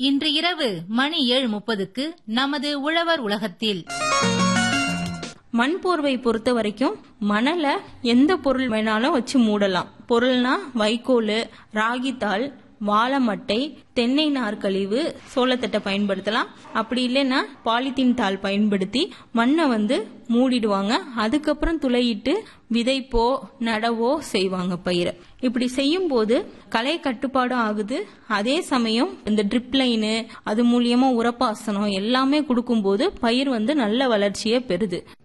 இன்று இரவு மணி ஏழு முப்பதுக்கு நமது உழவர் உலகத்தில் மண் போர்வை பொறுத்த வரைக்கும் மணலை எந்த பொருள் வேணாலும் வச்சு மூடலாம் பொருள்னா வைக்கோல் ராகித்தாள் வாழைமட்டை தென்னை நார் கழிவு சோளத்தட்டை பயன்படுத்தலாம் அப்படி இல்லைன்னா பாலித்தீன் தாள் பயன்படுத்தி மண்ணை வந்து மூடிடுவாங்க அதுக்கப்புறம் துளையிட்டு விதைப்போ நடவோ செய்வாங்க பயிரை இப்படி செய்யும் போது களை கட்டுப்பாடும் ஆகுது அதே சமயம் இந்த ட்ரிப் லைனு அது மூலியமா உரப்பாசனம் எல்லாமே கொடுக்கும்போது பயிர் வந்து நல்ல வளர்ச்சியை பெறுது